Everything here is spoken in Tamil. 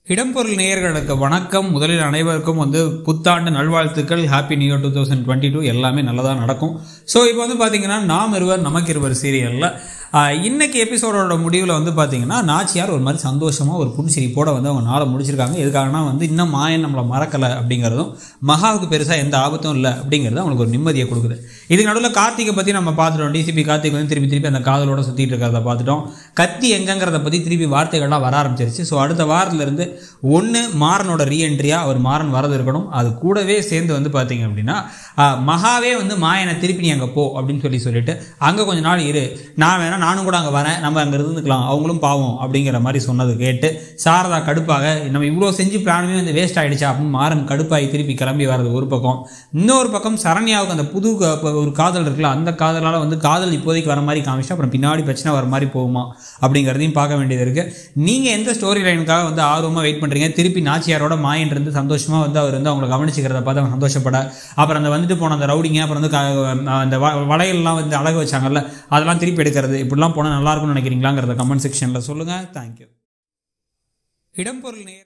இடம்பொருள் நேயர்களுக்கு வணக்கம் முதலில் அனைவருக்கும் வந்து புத்தாண்டு நல்வாழ்த்துக்கள் happy new year two thousand twenty two எல்லாமே நல்லதாக நடக்கும் ஸோ இப்போ வந்து பார்த்தீங்கன்னா நாம் இருவர் நமக்கு இருவர் சீரியலில் இன்னைக்கு எபிசோடோட முடிவில் வந்து பார்த்தீங்கன்னா நாச்சியார் ஒரு மாதிரி சந்தோஷமாக ஒரு புன்சிரிப்போட வந்து அவங்க நாளை முடிச்சிருக்காங்க எதுக்காகனா வந்து இன்னும் மாயன் நம்மளை மறக்கலை அப்படிங்கிறதும் மகாவுக்கு பெருசாக எந்த ஆபத்தும் இல்லை அப்படிங்கிறது அவங்களுக்கு ஒரு நிம்மதியை கொடுக்குது இதுக்கு நடுவில் கார்த்திகை பற்றி நம்ம பார்த்துட்டோம் டிசிபி கார்த்திக் வந்து திருப்பி திருப்பி அந்த காதலோட சுற்றிட்டு இருக்கிறத பார்த்துட்டோம் கத்தி எங்கங்கிறத பற்றி திருப்பி வார்த்தைகள்லாம் வர ஆரம்பிச்சிருச்சு ஸோ அடுத்த வாரத்துலேருந்து ஒன்று மாறனோட ரீஎன்ட்ரியாக அவர் மாறன் வரது இருக்கணும் அது கூடவே சேர்ந்து வந்து பார்த்தீங்க அப்படின்னா ஆஹ், மகாவே வந்து மாயனை திருப்பி நீ அங்கே போ அப்படின்னு சொல்லி சொல்லிட்டு அங்கே கொஞ்ச நாள் இரு நான் வேணா நானும் கூட அங்கே வரேன் நம்ம அங்கே இருந்துக்கலாம் அவங்களும் பாவம் அப்படிங்கிற மாதிரி சொன்னது கேட்டு சாரதா கடுப்பாக நம்ம இவ்வளோ செஞ்சு பிளானுமே வந்து வேஸ்ட் ஆயிடுச்சா அப்படின்னு மாறன் கடுப்பாகி திருப்பி கிளம்பி வர்றது ஒரு பக்கம் இன்னொரு பக்கம் சரண்யாவுக்கு அந்த புது க- ப- ஒரு காதல் இருக்குல்ல அந்த காதலால் வந்து காதல் இப்போதைக்கு வர மாதிரி காமிச்சு அப்புறம் பின்னாடி பிரச்சனை வர மாதிரி போகுமா அப்படிங்கிறதையும் பார்க்க வேண்டியது இருக்குது நீங்கள் எந்த ஸ்டோரி லைனுக்காக வந்து ஆர்வமாக வெயிட் பண்ணுறீங்க திருப்பி நாச்சியாரோட மாயன் இருந்து சந்தோஷமாக வந்து அவர் வந்து அவங்களை கவனிச்சுக்கிறத பார்த்து அவங்க சந்தோஷப்பட அப்புறம் அந்த வந்துட்டு போன அந்த ரவுடிங்க அப்புறம் வந்து க- அந்த வ- வளையல்லாம் வந்து அழகு வச்சாங்கல்ல அதெல்லாம் திருப்பி எடுக்கிறது இப்படிலாம் போனால் நல்லா இருக்கும்னு நினைக்கிறீங்களாங்கிறத கமெண்ட் செக்ஷனில் சொல்லுங்கள் தேங்க்யூ இடம்பொருள் நேர்